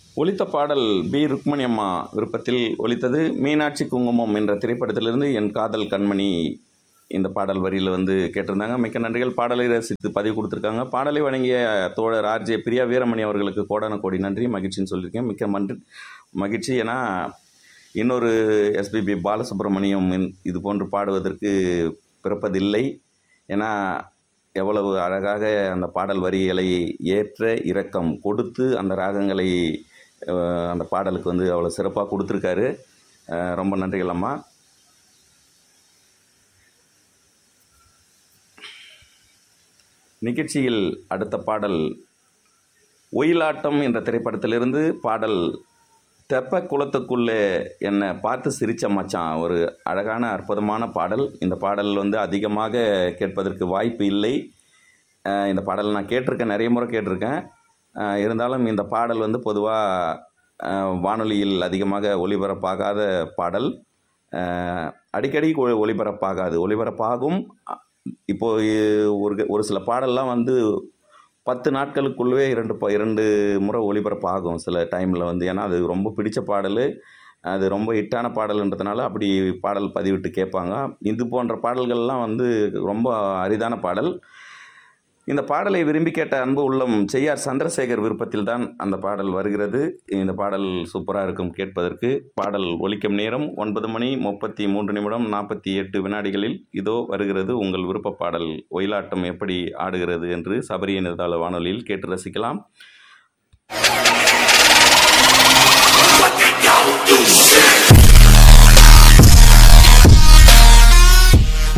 ஒலித்த பாடல் பி ருக்மணி அம்மா விருப்பத்தில் ஒலித்தது மீனாட்சி குங்குமம் என்ற திரைப்படத்திலிருந்து என் காதல் கண்மணி இந்த பாடல் வரியில் வந்து கேட்டிருந்தாங்க மிக்க நன்றிகள் பாடலை ரசித்து பதிவு கொடுத்துருக்காங்க பாடலை வழங்கிய தோழர் ஆர்ஜே பிரியா வீரமணி அவர்களுக்கு கோடான கோடி நன்றி மகிழ்ச்சின்னு சொல்லியிருக்கேன் மிக்க மன்றி மகிழ்ச்சி ஏன்னா இன்னொரு எஸ்பிபி பாலசுப்ரமணியம் இன்- இது போன்று பாடுவதற்கு பிறப்பதில்லை ஏன்னா எவ்வளவு அழகாக அந்த பாடல் வரிகளை ஏற்ற இரக்கம் கொடுத்து அந்த ராகங்களை அஹ், அந்த பாடலுக்கு வந்து அவ்வளோ சிறப்பாக கொடுத்துருக்காரு அஹ், ரொம்ப நன்றிகள் அம்மா நிகழ்ச்சியில் அடுத்த பாடல் ஒயிலாட்டம் என்ற திரைப்படத்திலிருந்து பாடல் தெப்ப குளத்துக்குள்ளே என்னை பார்த்து சிரிச்ச மச்சான் ஒரு அழகான அற்புதமான பாடல் இந்த பாடல் வந்து அதிகமாக கேட்பதற்கு வாய்ப்பு இல்லை அஹ் இந்த பாடல் நான் கேட்டிருக்கேன் நிறைய முறை கேட்டிருக்கேன் அஹ் இருந்தாலும் இந்த பாடல் வந்து பொதுவாக வானொலியில் அதிகமாக ஒளிபரப்பாகாத பாடல் அஹ் அடிக்கடி ஒ- ஒளிபரப்பாகாது ஒளிபரப்பாகும் அ- இப்போ இ- ஒரு ஒரு சில பாடல்லாம் வந்து பத்து நாட்களுக்குள்ளவே இரண்டு ப இரண்டு முறை ஒளிபரப்பு ஆகும் சில டைமில் வந்து ஏன்னா அது ரொம்ப பிடிச்ச பாடல் அது ரொம்ப ஹிட்டான பாடல்ன்றதுனால அப்படி பாடல் பதிவிட்டு கேட்பாங்க இது போன்ற பாடல்கள்லாம் வந்து ரொம்ப அரிதான பாடல் இந்த பாடலை விரும்பி கேட்ட அன்பு உள்ளம் செய்யார் சந்திரசேகர் விருப்பத்தில் தான் அந்த பாடல் வருகிறது இந்த பாடல் சூப்பராக இருக்கும் கேட்பதற்கு பாடல் ஒலிக்கும் நேரம் ஒன்பது மணி முப்பத்தி மூன்று நிமிடம் நாற்பத்தி எட்டு வினாடிகளில் இதோ வருகிறது உங்கள் விருப்ப பாடல் ஒயிலாட்டம் எப்படி ஆடுகிறது என்று சபரி இணையதள வானொலியில் கேட்டு ரசிக்கலாம்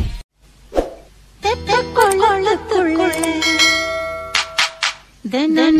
தெப்ப கொள்ளத்துக்குள்ளே தினம்